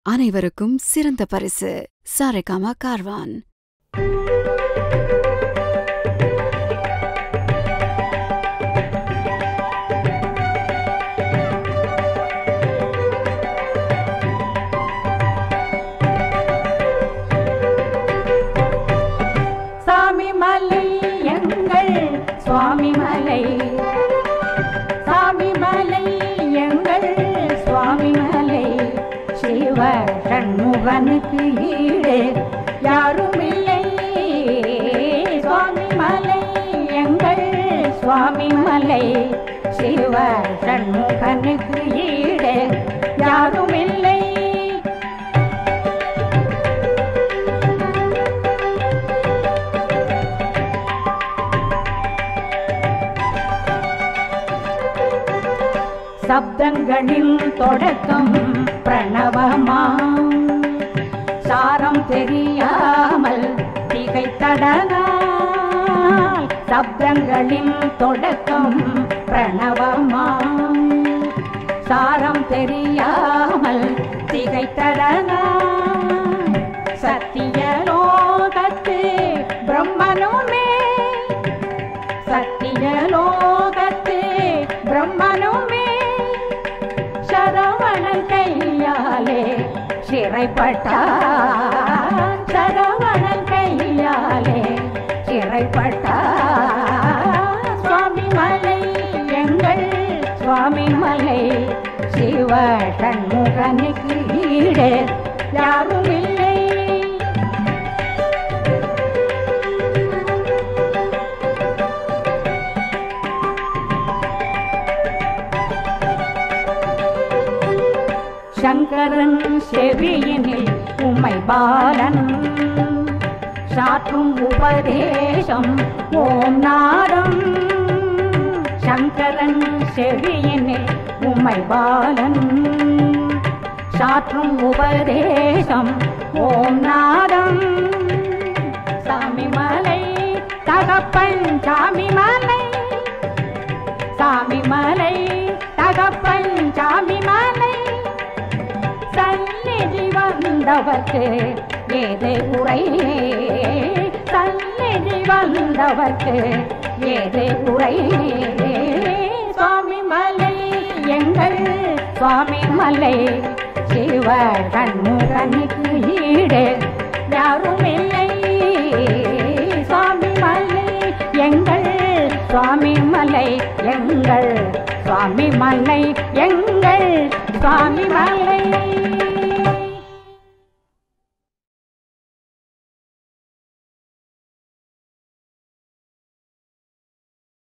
அனைவருக்கும் சிறந்த பரிசு சாரேகாமா கார்வான் சாமி மலை எங்கள் சுவாமி மலை சாமி மலை எங்கள் சுவாமி மலை சிவ சண்முகனுக்கு ஈடு யாரும் இல்லை சுவாமி மலை எங்கள் சுவாமி மலை சிவ சண்முகனுக்கு ஈடு யாரும் இல்லை சப்தங்களின் தொடக்கம் பிரணவமாம் சாரம் தெரியாமல் திகைத்தடனால் சப்தங்களின் தொடக்கம் பிரணவமாம் சாரம் தெரியாமல் திகைத்தடனால் சத்தியலோகத்து பிரம்மனுமே சத்தியலோகத்து பிரம்மனுமே சரவணன் கையாலே சிறைப்பட்டான் சரவணன் கையாலே சிறைப்பட்டான் சுவாமி மலை எங்கள் சுவாமி மலை சிவ சண்முகனுக்கு ஈடு யாரும் இல்லை சங்கரன் செவியினில் உமை பாலன் சாற்றும் உபதேசம் ஓம் நாரம் சங்கரன் செவியினில் உமை பாலன் சாற்றும் உபதேசம் ஓம் நாரம் சாமி மலை தகப்பன் சாமி மலை சாமி மலை தகப்பன் சாமி மலை சந்நிதி வந்தவர்க்கு ஏது உரை சந்நிதி வந்தவர்க்கு ஏது உரை சுவாமி மலை எங்கள் சுவாமி மலை சிவ கண்முகனுக்கு ஈடு யாரும் இல்லை சுவாமி மலை எங்கள் சுவாமி மலை எங்கள் சுவாமி மலை எங்கள் சுவாமி மலை